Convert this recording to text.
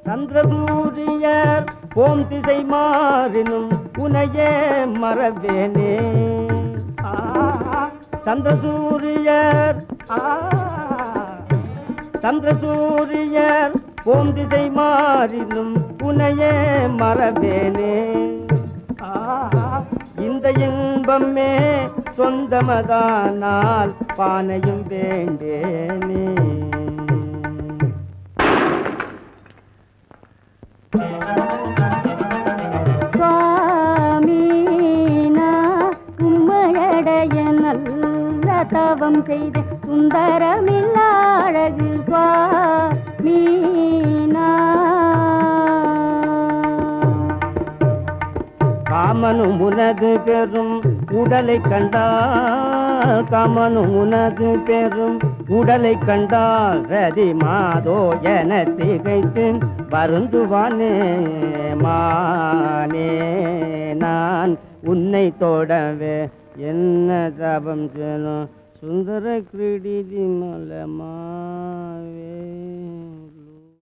சந்திரசூரியர் ஓம் திசை மாறினும் உனையே மறவேனே ஆ, சந்திரசூரியர் ஆ, சந்திரசூரியர் ஓம் திசை மாறினும் உனையே மறவேனே ஆ, இந்த இன்பமே சொந்தமதானால் பானையும் வேண்டேனே சுவாமி நான் உம்மையடைய நல்ல தவம் செய்து சுந்தரமில்ல அழகு சுவாமி காமனும் உனது பெரும் உடலை கண்டால் காமனும் உனது பெரும் உடலை கண்டால் ரதி மாதோ என திகைத்து வருந்துவானே மானே நான் உன்னை தொடவே என்ன தபம் செய்யணும் சுந்தர கிரீடி மலமாவே